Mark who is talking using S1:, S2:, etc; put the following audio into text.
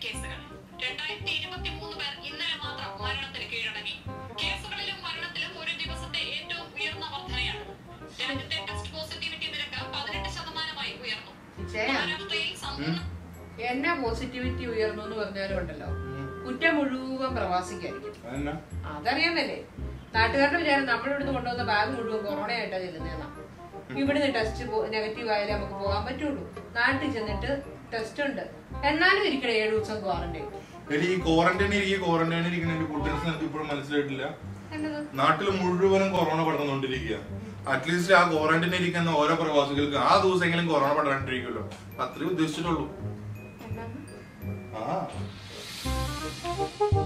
S1: കേസുകൾ രണ്ടായിരത്തി ഇരുപത്തി മൂന്ന് പേർ ഇന്നലെ മാത്രം മരണത്തിന് കീഴടങ്ങി കേസുകളിലും മരണത്തിലും ഒരു ദിവസത്തെ ഏറ്റവും ഉയർന്ന വർധനയാണ് രാജ്യത്തെ ടെസ്റ്റ് പോസിറ്റിവിറ്റി നിരക്ക് പതിനെട്ട് ശതമാനമായി ഉയർന്നു
S2: ചേ
S1: മഹാരാഷ്ട്രയിൽ സമ്പൂർണ്ണ
S2: എന്നാ പോസിറ്റിവിറ്റി ഉയർന്നു എന്ന് പറഞ്ഞാലും ഉണ്ടല്ലോ കുറ്റം മുഴുവൻ പ്രവാസിക്കായിരിക്കും
S3: അതെന്നാ
S2: അതറിയാമല്ലേ നാട്ടുകാരുടെ വിചാരം നമ്മളിവിടുന്ന് കൊണ്ടുവന്ന ബാഗ് മുഴുവൻ കൊറോണ ആയിട്ടാ ചെല്ലുന്നതെന്നാ ഇവിടുന്ന് ടെസ്റ്റ് നെഗറ്റീവ് ആയാലേ നമുക്ക് പോകാൻ പറ്റുള്ളൂ നാട്ടിൽ ചെന്നിട്ട് ടെസ്റ്റ് ഉണ്ട് എന്നാലും ഇരിക്കണേ ഏഴു ദിവസം ക്വാറന്റൈൻ
S3: എടി ഈ ക്വാറന്റൈൻ ഇരിക്കുക ക്വാറന്റൈൻ ഇരിക്കുന്ന എന്റെ കൂട്ടുകാർക്ക് എനിക്ക് ഇപ്പോഴും മനസ്സിലായിട്ടില്ല
S2: എന്നത്
S3: നാട്ടിൽ മുഴുവനും കൊറോണ പടർന്നുകൊണ്ടിരിക്കുക അറ്റ്ലീസ്റ്റ് ആ ക്വാറന്റൈൻ ഇരിക്കുന്ന ഓരോ പ്രവാസികൾക്ക് ആ ദിവസമെങ്കിലും കൊറോണ പടരാണ്ടിരിക്കുമല്ലോ അത്രേ ഉദ്ദേശിച്ചിട്ടുള്ളൂ
S2: എന്നാന്ന്?
S3: ആ